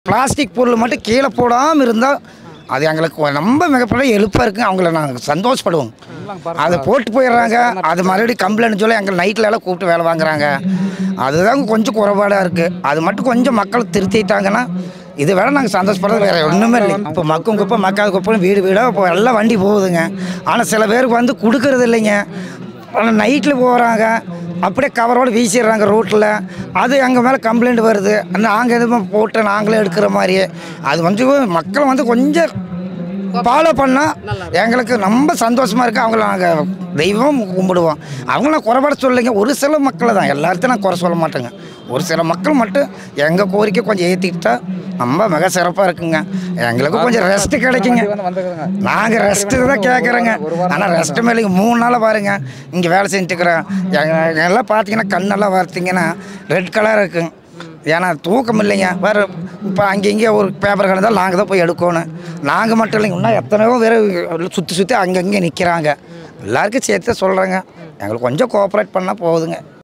plastic பொருள் மட்டும் கீழே போடாமல் இருந்தால் அது எங்களுக்கு ரொம்ப மிகப்பெரிய எழுப்பாக இருக்குங்க அவங்கள நாங்கள் சந்தோஷப்படுவோம் அதை போட்டு போயிடுறாங்க அது மறுபடியும் கம்ப்ளைண்ட் சொல்லி எங்கள் நைட்டில் எல்லாம் கூப்பிட்டு வேலை வாங்குறாங்க அதுதான் கொஞ்சம் குறைபாடாக இருக்குது அது மட்டும் கொஞ்சம் மக்கள் திருத்திட்டாங்கன்னா இது வேற நாங்கள் சந்தோஷப்படுறது வேறு ஒன்றுமே இல்லை இப்போ மக்கும் குப்பை மக்காத குப்பைன்னு வீடு வீடாக இப்போ எல்லாம் வண்டி போகுதுங்க ஆனால் சில பேருக்கு வந்து கொடுக்கறது இல்லைங்க ஆனால் நைட்டில் போகிறாங்க அப்படியே கவரோடு வீசிடுறாங்க ரோட்டில் அது எங்கள் மேலே கம்ப்ளைண்ட் வருது நாங்கள் எதுவும் போட்டு நாங்களே எடுக்கிற மாதிரி அது வந்து மக்கள் வந்து கொஞ்சம் ஃபாலோ பண்ணால் எங்களுக்கு ரொம்ப சந்தோஷமாக இருக்குது அவங்கள நாங்கள் தெய்வம் கும்பிடுவோம் அவங்கள குறைபாட சொல்லுங்க ஒரு சில மக்களை தான் எல்லாத்தையும் நான் குறை சொல்ல மாட்டேங்க ஒரு சில மக்கள் மட்டும் எங்கள் கோரிக்கை கொஞ்சம் ஏற்றிக்கிட்டா ரொம்ப மிக சிறப்பாக இருக்குங்க எங்களுக்கு கொஞ்சம் ரெஸ்ட் கிடைக்குங்க நாங்கள் ரெஸ்ட்டு தான் கேட்குறோங்க ஆனால் ரெஸ்ட்டு மேலே மூணு நாளாக பாருங்க இங்கே வேலை செஞ்சுட்டுக்கிறோம் எங்க எல்லாம் பார்த்தீங்கன்னா கண்ணெல்லாம் பார்த்தீங்கன்னா ரெட் கலர் இருக்குங்க ஏன்னா தூக்கம் இல்லைங்க வேறு இப்போ அங்கே இங்கே ஒரு பேப்பர் கிடந்தால் நாங்கள் தான் போய் எடுக்கணும் நாங்கள் மட்டும் இல்லைங்க இன்னும் எத்தனையோ பேர் சுற்றி சுற்றி அங்கங்கே நிற்கிறாங்க எல்லாருக்கும் சேர்த்து சொல்கிறேங்க எங்களுக்கு கொஞ்சம் கோஆப்ரேட் பண்ணால் போகுதுங்க